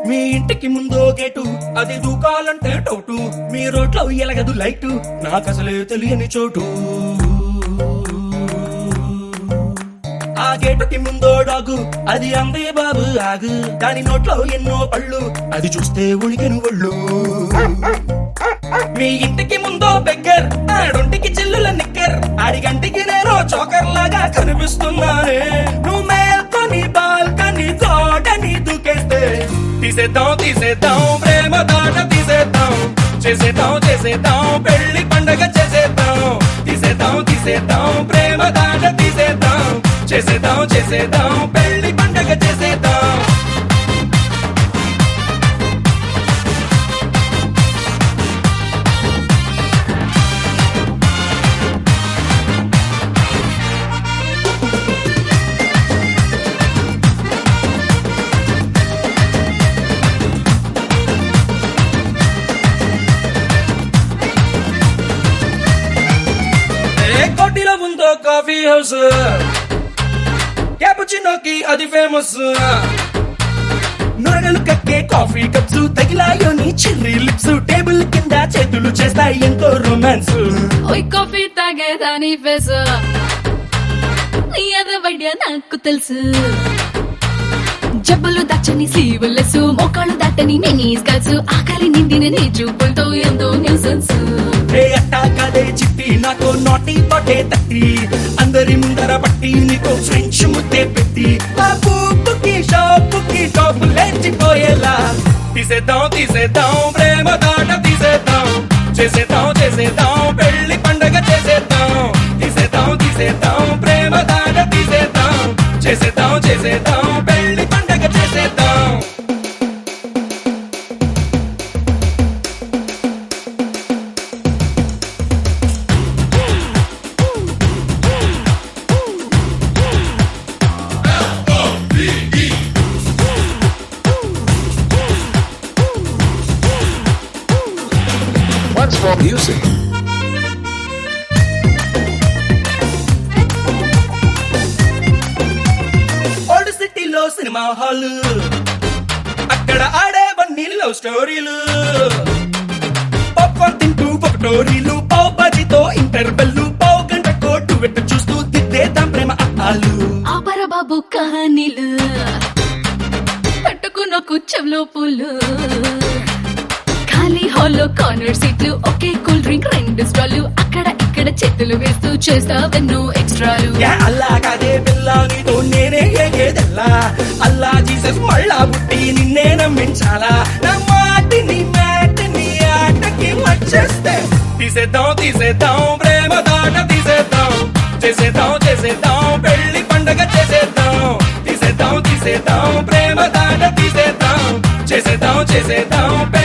మీ ఇంటికి ముందో గేటు అది దూకాలంటే టౌటు మీ రోడ్లో ఎలగదు లైటు నాకు అసలే తెలియని చోటు ఆ గేటుకి ముందో డాగు అది అందే బాబు ఆగు దాని నోట్లో ఎన్నో పళ్ళు అది చూస్తే ఉడికెను ఒళ్ళు మీ ఇంటికి ముందో బెగ్గర్ ఆడొంటికి చిల్లుల నిక్కర్ ఆడిగంటికి నేను చోకర్ లాగా కనిపిస్తున్నానే నువ్వు మేల్కొని బాల్కని తోటని దూకేస్తే తీసేద్దాం తీసేద్దాం ప్రేమ దాట తీసేద్దాం చేసేద్దాం చేసేద్దాం పెళ్లి పండగ చేసేద్దాం తీసేద్దాం తీసేద్దాం ప్రేమ దాట తీసేద్దాం చేసేద్దాం చేసేద్దాం పెళ్లి పండగ చేసేద్దాం ఏ కోటిలో ఉందో కాఫీ హౌస్ క్యాపుచినోకి అది ఫేమస్ నొరగలు కక్కే కాఫీ కప్స్ తగిలాయో నీ చిర్రి లిప్స్ టేబుల్ కింద చేతులు చేస్తాయి ఎంతో రొమాన్స్ ఓయ్ కాఫీ తాగేదాని ఫేస్ నీ ఎదవడ్య నాకు తెలుసు జబ్బులు దాచని స్లీవులెస్ మోకాళ్ళు దాటని నీ స్కల్స్ ఆకలి నిండిన నీ చూపులతో ఎంతో న్యూసెన్స్ ఏ అట్టా కదే చిట్టి నాకు నాటి పట్టే తట్టి అందరి ముందర పట్టి నీకు ఫ్రెంచ్ ముద్దే పెట్టి ఆ పూపుకి షాపుకి టాపు లేచిపోయేలా తీసేద్దాం తీసేద్దాం ప్రేమ దాట తీసేద్దాం చేసేద్దాం చేసేద్దాం పెళ్లి పండగ చేసేద్దాం తీసేద్దాం తీసేద్దాం ప్రేమ దాట తీసేద్దాం చేసేద్దాం చేసేద్దాం పెళ్లి పండగ చేసేద్దాం What's for music? ఓల్డ్ సిటీలో సినిమా హాల్ అక్కడ ఆడేవన్నీ లవ్ స్టోరీలు పాప్కార్న్ తింటూ పకటోరీలు పావు బాజీతో ఇంటర్వెల్లు పావు గంట కోటు వెట్టు చూస్తూ దిద్దేద్దాం ప్రేమ అప్పాలు ఆపర బాబు కహానీలు పట్టుకున్న కుచ్చంలో పూలు ఖాళీ హాల్లో కార్నర్ సీట్లు ఒకే కూల్ డ్రింక్ రెండు స్టాలు అక్కడ ఇక్కడ చేతులు వేస్తూ చేస్తావెన్నో ఎక్స్ట్రాలు యా అల్లా కాదే పిల్ల నీతో నేనే ఏగేదెల్లా అల్లా జీసస్ మళ్ళా పుట్టి నిన్నే నమ్మించాలా నా మాటిని మాటిని ఆటకి వచ్చేస్తే తీసేద్దాం తీసేద్దాం ప్రేమ దాట తీసేద్దాం చేసేద్దాం చేసేద్దాం పెళ్లి పండగ చేసేద్దాం తీసేద్దాం తీసేద్దాం ప్రేమ దాట తీసేద్దాం చేసేద్దాం చేసేద్దాం